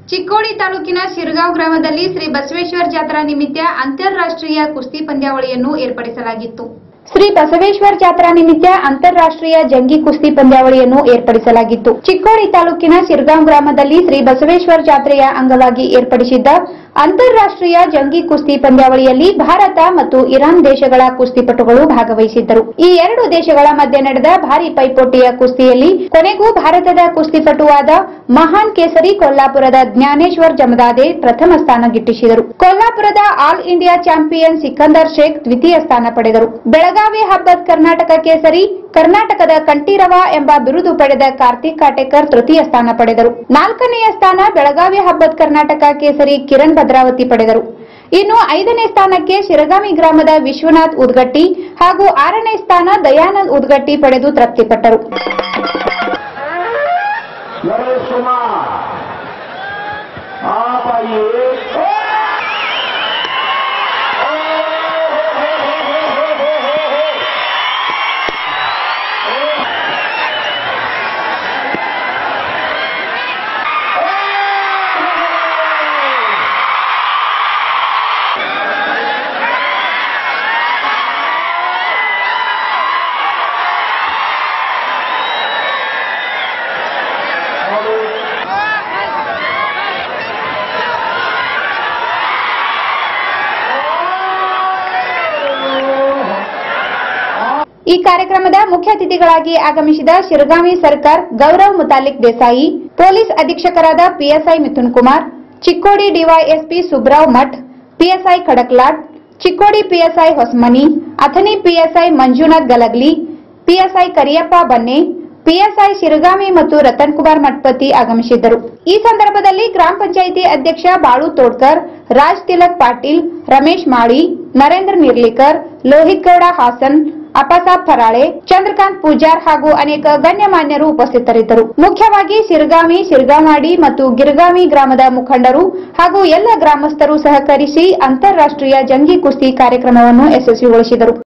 ಚಿಕ್ಕೋಡಿ ತಾಲೂಕಿನ ಶಿರಗಾಂವ್ ಗ್ರಾಮದಲ್ಲಿ ಶ್ರೀ ಬಸವೇಶ್ವರ ಜಾತ್ರಾ ನಿಮಿತ್ತ ಅಂತಾರಾಷ್ಟ್ರೀಯ ಕುಸ್ತಿ ಪಂದ್ಯಾವಳಿಯನ್ನು ಏರ್ಪಡಿಸಲಾಗಿತ್ತು ಶ್ರೀ ಬಸವೇಶ್ವರ ಜಾತ್ರಾ ನಿಮಿತ್ತ ಅಂತಾರಾಷ್ಟ್ರೀಯ ಜಂಗಿ ಕುಸ್ತಿ ಪಂದ್ಯಾವಳಿಯನ್ನು ಏರ್ಪಡಿಸಲಾಗಿತ್ತು ಚಿಕ್ಕೋಡಿ ತಾಲೂಕಿನ ಶಿರಗಾಂವ್ ಗ್ರಾಮದಲ್ಲಿ ಶ್ರೀ ಬಸವೇಶ್ವರ ಜಾತ್ರೆಯ ಅಂಗವಾಗಿ ಏರ್ಪಡಿಸಿದ್ದ ಅಂತಾರಾಷ್ಟ್ರೀಯ ಜಂಗಿ ಕುಸ್ತಿ ಪಂದ್ಯಾವಳಿಯಲ್ಲಿ ಭಾರತ ಮತ್ತು ಇರಾನ್ ದೇಶಗಳ ಕುಸ್ತಿಪಟುಗಳು ಭಾಗವಹಿಸಿದ್ದರು ಈ ಎರಡು ದೇಶಗಳ ಮಧ್ಯೆ ನಡೆದ ಭಾರಿ ಪೈಪೋಟಿಯ ಕುಸ್ತಿಯಲ್ಲಿ ಕೊನೆಗೂ ಭಾರತದ ಕುಸ್ತಿಪಟುವಾದ ಮಹಾನ್ ಕೇಸರಿ ಕೊಲ್ಲಾಪುರದ ಜ್ಞಾನೇಶ್ವರ್ ಜಮದಾದೆ ಪ್ರಥಮ ಸ್ಥಾನ ಗಿಟ್ಟಿಸಿದರು ಕೊಲ್ಲಾಪುರದ all India champion Sikandar Shaikh ದ್ವಿತೀಯ ಸ್ಥಾನ ಪಡೆದರು ಬೆಳಗಾವಿ ಹಬ್ಬದ್ ಕರ್ನಾಟಕ ಕೇಸರಿ ಕರ್ನಾಟಕದ ಕಂಠೀರವ ಎಂಬ ಬಿರುದು ಪಡೆದ ಕಾರ್ತಿಕ್ ಕಾಟೇಕರ್ ತೃತೀಯ ಸ್ಥಾನ ಪಡೆದರು ನಾಲ್ಕನೆಯ ಸ್ಥಾನ ಬೆಳಗಾವಿ ಹಬ್ಬದ್ ಕರ್ನಾಟಕ ಕೇಸರಿ ಕಿರಣ್ ಭದ್ರಾವತಿ ಪಡೆದರು ಇನ್ನು ಐದನೇ ಸ್ಥಾನಕ್ಕೆ ಶಿರಗಾಮಿ ಗ್ರಾಮದ ವಿಶ್ವನಾಥ್ ಉದ್ಗಟ್ಟಿ ಹಾಗೂ ಆರನೇ ಸ್ಥಾನ ದಯಾನಂದ್ ಉದ್ಗಟ್ಟಿ ಪಡೆದು ತೃಪ್ತಿಪಟ್ಟರು नरेश कुमार आप आइए ಈ ಕಾರ್ಯಕ್ರಮದ ಮುಖ್ಯ ಅತಿಥಿಗಳಾಗಿ ಆಗಮಿಸಿದ ಶಿರಗಾಮಿ ಸರ್ಕಾರ್ ಗೌರವ್ ಮುತಾಲಿಕ್ ದೇಸಾಯಿ ಪೊಲೀಸ್ ಅಧೀಕ್ಷಕರಾದ PSI Mithun Kumar Chikkodi DYSP Subrao Math PSI Khadaklat Chikkodi PSI Hosamani Athani PSI Manjunath Galagali PSI Kariyappa Banne PSI Shiragami ಮತ್ತು ರತನ್ ಕುಮಾರ್ ಮಠಪತಿ ಆಗಮಿಸಿದ್ದರು ಈ ಸಂದರ್ಭದಲ್ಲಿ ಗ್ರಾಮ ಪಂಚಾಯಿತಿ ಅಧ್ಯಕ್ಷ ಬಾಳು ತೋಡ್ಕರ್ ರಾಜ್ ತಿಲಕ್ ಪಾಟೀಲ್ ರಮೇಶ್ ಮಾಳಿ ನರೇಂದ್ರ ನಿರ್ಲಿಕರ್ ಲೋಹಿತ್ ಗೌಡ ಹಾಸನ್ ಅಪಸಾಬ್ ಫರಾಳೆ ಚಂದ್ರಕಾಂತ್ ಪೂಜಾರ್ ಹಾಗೂ ಅನೇಕ ಗಣ್ಯಮಾನ್ಯರು ಉಪಸ್ಥಿತರಿದ್ದರು ಮುಖ್ಯವಾಗಿ ಸಿರ್ಗಾಮಿ ಸಿರ್ಗಾಮಾಡಿ ಮತ್ತು ಗಿರ್ಗಾಮಿ ಗ್ರಾಮದ ಮುಖಂಡರು ಹಾಗೂ ಎಲ್ಲ ಗ್ರಾಮಸ್ಥರು ಸಹಕರಿಸಿ ಅಂತಾರಾಷ್ಟ್ರೀಯ ಜಂಗಿ ಕುಸ್ತಿ ಕಾರ್ಯಕ್ರಮವನ್ನು ಯಶಸ್ವಿಗೊಳಿಸಿದರು